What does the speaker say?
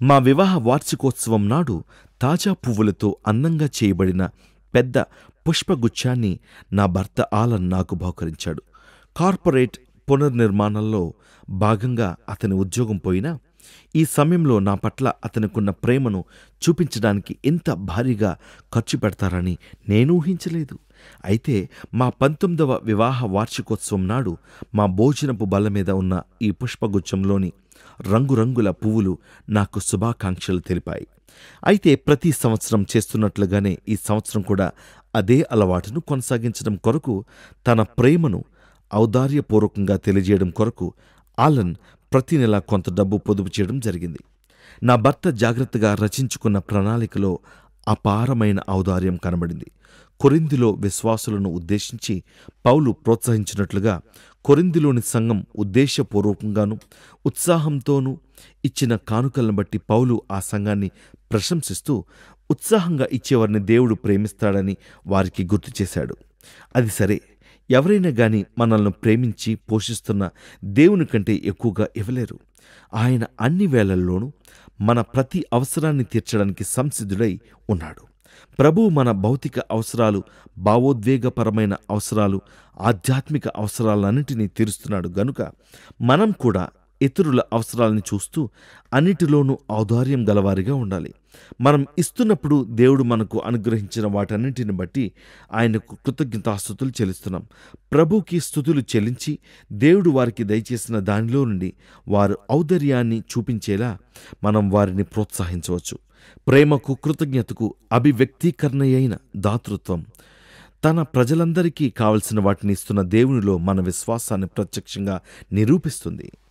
మా వివాహ వార్షికోత్సవం నాడు తాజా పువ్వులతో అందంగా చేయబడిన పెద్ద పుష్పగుచ్చాన్ని నా భర్త ఆలన్ నాకు బహుకరించాడు కార్పొరేట్ పునర్నిర్మాణంలో భాగంగా అతని ఉద్యోగం పోయినా ఈ సమయంలో నా పట్ల అతనికున్న ప్రేమను చూపించడానికి ఇంత భారీగా ఖర్చు పెడతారని నేను ఊహించలేదు అయితే మా పంతొమ్మిదవ వివాహ వార్షికోత్సవం నాడు మా భోజనపు బల్ల మీద ఉన్న ఈ పుష్పగుచ్చంలోని రంగురంగుల పువ్వులు నాకు శుభాకాంక్షలు తెలిపాయి అయితే ప్రతి సంవత్సరం చేస్తున్నట్లుగానే ఈ సంవత్సరం కూడా అదే అలవాటును కొనసాగించడం కొరకు తన ప్రేమను ఔదార్యపూర్వకంగా తెలియజేయడం కొరకు ఆలన్ ప్రతి నెల కొంత డబ్బు పొదుపు చేయడం జరిగింది నా భర్త జాగ్రత్తగా రచించుకున్న ప్రణాళికలో అపారమైన ఔదార్యం కనబడింది కొరిందిలో విశ్వాసులను ఉద్దేశించి పౌలు ప్రోత్సహించినట్లుగా కొరిందిలోని సంఘం ఉద్దేశపూర్వకంగాను ఉత్సాహంతోనూ ఇచ్చిన కానుకలను బట్టి పౌలు ఆ సంఘాన్ని ప్రశంసిస్తూ ఉత్సాహంగా ఇచ్చేవారిని దేవుడు ప్రేమిస్తాడని వారికి గుర్తు చేశాడు అది సరే ఎవరైనా గాని మనల్ని ప్రేమించి పోషిస్తున్న దేవుని కంటే ఎక్కువగా ఇవ్వలేరు ఆయన అన్ని వేళల్లోనూ మన ప్రతి అవసరాన్ని తీర్చడానికి సంసిద్ధుడై ఉన్నాడు ప్రభువు మన భౌతిక అవసరాలు భావోద్వేగపరమైన అవసరాలు ఆధ్యాత్మిక అవసరాలన్నింటినీ తీరుస్తున్నాడు గనుక మనం కూడా ఇతరుల అవసరాలను చూస్తూ అన్నిటిలోనూ ఔదార్యం గలవారిగా ఉండాలి మనం ఇస్తున్నప్పుడు దేవుడు మనకు అనుగ్రహించిన వాటన్నింటిని బట్టి ఆయనకు కృతజ్ఞతాస్థుతులు చెల్లిస్తున్నాం ప్రభుకి స్థుతులు చెల్లించి దేవుడు వారికి దయచేసిన దానిలో నుండి వారు ఔదర్యాన్ని చూపించేలా మనం వారిని ప్రోత్సహించవచ్చు ప్రేమకు కృతజ్ఞతకు అభివ్యక్తీకరణ అయిన దాతృత్వం తన ప్రజలందరికీ కావలసిన వాటిని ఇస్తున్న దేవునిలో మన విశ్వాసాన్ని ప్రత్యక్షంగా నిరూపిస్తుంది